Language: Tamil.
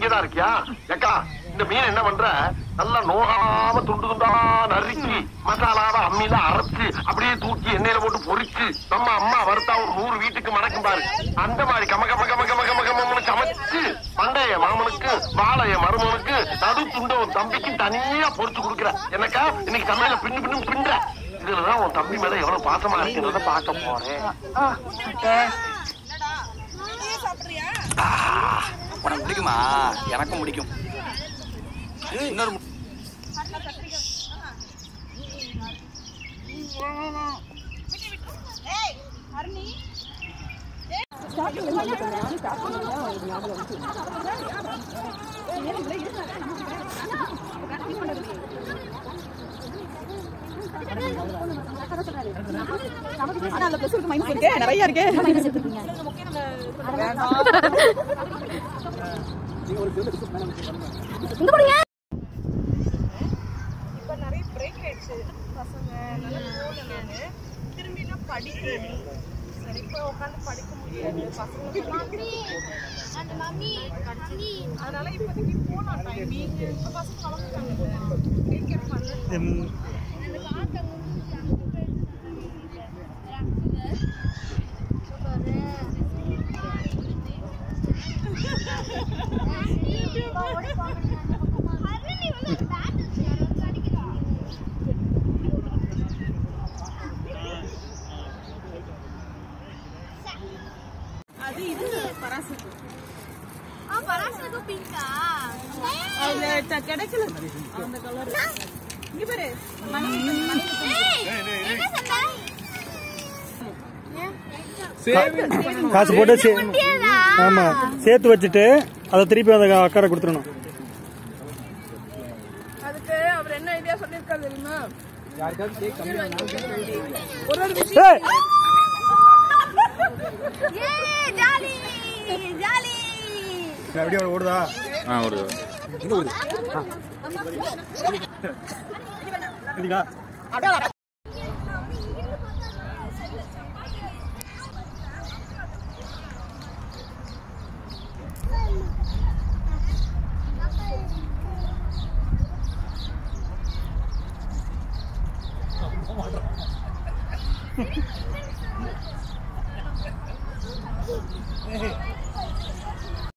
இங்கதான் இருக்கியா ஏக்கா இந்த மீன் என்ன பண்ற நல்லா நோகாம துண்டு துண்டா நறுக்கி மசாலாவை அம்மியில அரைச்சு அப்படியே தூக்கி எண்ணெயில போட்டு பொரிச்சு நம்ம அம்மா வறுத்தா ஒரு நூறு வீட்டுக்கு மணக்கும் பாரு அந்த மாதிரி கம கம கம கம கம கமன்னு சமைச்சு பண்டைய மாமனுக்கு வாழைய மருமனுக்கு நடு துண்ட உன் தம்பிக்கு தனியா பொரிச்சு கொடுக்குற எனக்கா இன்னைக்கு சமையல பின்னு பின்னு பின்ற இதுலதான் உன் தம்பி மேல எவ்வளவு பாசமா இருக்குன்றத பார்க்க போறேன் உனக்கு பிடிக்குமா எனக்கும் பிடிக்கும் இன்னொரு மு- நிறைய இருக்கு இப்ப நிறைய பிரேக் ஆயிடுச்சு பசங்க நல்லா போகல நானு திரும்பி நான் படிக்கணும் சரி இப்ப உட்காந்து படிக்க முடியாது பசங்க அதனால இப்போதைக்கு போலாம் டைமிங் இப்ப பசங்க கிளம்பிட்டாங்க டேக் கேர் பண்ண அது இது பராசத்து அதுல ட- கிடைக்கல அந்த கலர் இங்க பாரு காசு போட்டு சே- ஆமா சேர்த்து வச்சுட்டு அதை திருப்பி அந்த அக்கறை கொடுத்துடணும் அதுக்கு அவர் என்ன ஐடியா சொல்லிருக்காரு தெரியுமா ஒரு ஒரு விஷயம் ஏய்! ஜாலி ஜாலி அப்படியே ஓடுதா ஆ ஒரு இல்லையா